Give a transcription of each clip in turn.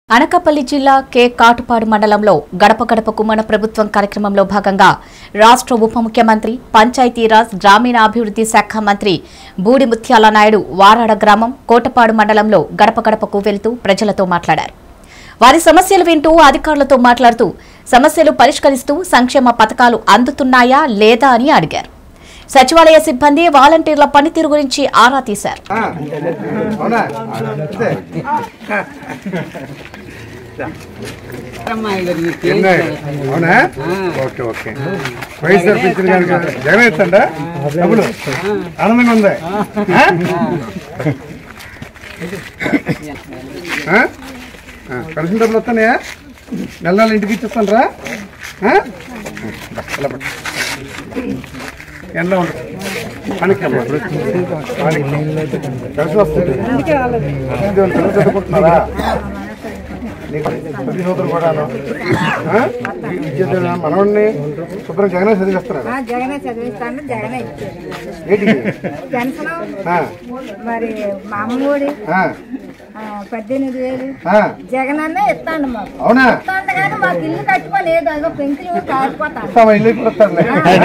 అనకాపల్లి జిల్లా కె కాటుపాడు మండలంలో గడప గడపకు మన ప్రభుత్వం కార్యక్రమంలో భాగంగా రాష్ట్ర ఉప ముఖ్యమంత్రి పంచాయతీరాజ్ గ్రామీణాభివృద్ధి శాఖ మంత్రి బూడి ముత్యాల నాయుడు వారాడ గ్రామం కోటపాడు మండలంలో గడప గడపకు వెళ్తూ ప్రజలతో మాట్లాడారు వారి సమస్యలు వింటూ అధికారులతో మాట్లాడుతూ సమస్యలు పరిష్కరిస్తూ సంక్షేమ పథకాలు అందుతున్నాయా లేదా అని అడిగారు సచివాలయ సిబ్బంది వాలంటీర్ల పనితీరు గురించి ఆరా తీశారు అవునా అంతే. ఎన్నాయి? అవునా ఓకే ఓకే వైఎస్ఆర్ పింఛన్ కనుక జగన్ ఇస్తండా డబ్బులు ఆనందంగా ఉంది ఆ? ఆ? ఆ, పెన్షన్ డబ్బులు వస్తున్నాయా నెల నెల ఇంటికి ఇచ్చేస్తాను రా ఎండలో ఉండదు పనికి అమ్మా. పనికి. కలిసి వస్తుంది ఇదిగో పిల్లలు చదువుకుంటున్నారా నీకు ప్రతి సంవత్సరం కూడాను ఆ? విద్యార్థులు మనవాడిని శుభ్రం జగనే చదివిస్తున్నారా ఆ, జగనే చదివిస్తాను జగనే ఇచ్చారు ఏంటికి పెన్షన్ ఆ, మరి మా అమ్మఒడి ఆ, ఆ, పద్దెనిమిది వేలు ఆ. జగన్ అన్నే ఇస్తాండు మాకు అవునా ఇస్తాండు కానీ మాకు ఇల్లు కట్టుకోలేదు అదో పెంకులు కాలిపోతాను ఇస్తామా ఇల్లు ఇప్పుడు వస్తారులే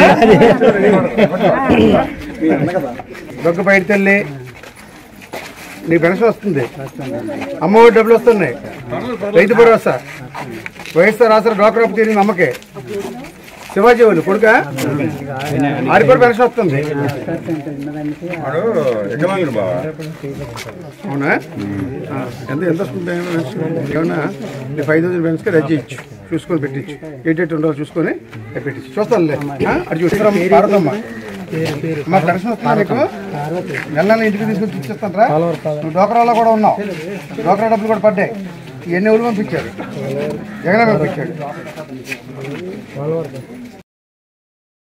దొగ్గ బయట తల్లి నీ పెన్షన్ వస్తుంది అమ్మఒడి డబ్బులు వస్తున్నాయి రైతు భరోసా వైఎస్ఆర్ ఆసరా డోకరా తీరింది అమ్మకే శివాజీ వాళ్ళు కొడుక ఆడి కూడా పెన్షన్ వస్తుంది అవునా ఆ, ఎంత ఎంత వస్తుంది పెన్షన్? ఏమన్నా నీ ఫైవ్ థౌసండ్ పెన్స్కి రద్దు ఇచ్చు చూసుకొని పెట్టించు ఎయిట్ ఎయిట్ ఉండాలో చూసుకొని పెట్టించు చూస్తానులే ఆ, అది చూస్తాం పారదమ్మ మా పెన్షన్ వస్తుందా నీకు నెల నెల ఇంటికి తీసుకొని ఇచ్చేస్తాను రా నువ్వు డోకరాలో కూడా ఉన్నావు డోకరా డబ్బులు కూడా పడ్డాయి ఇవన్నీ ఎవరు పంపించారు జగన్ పంపించాడు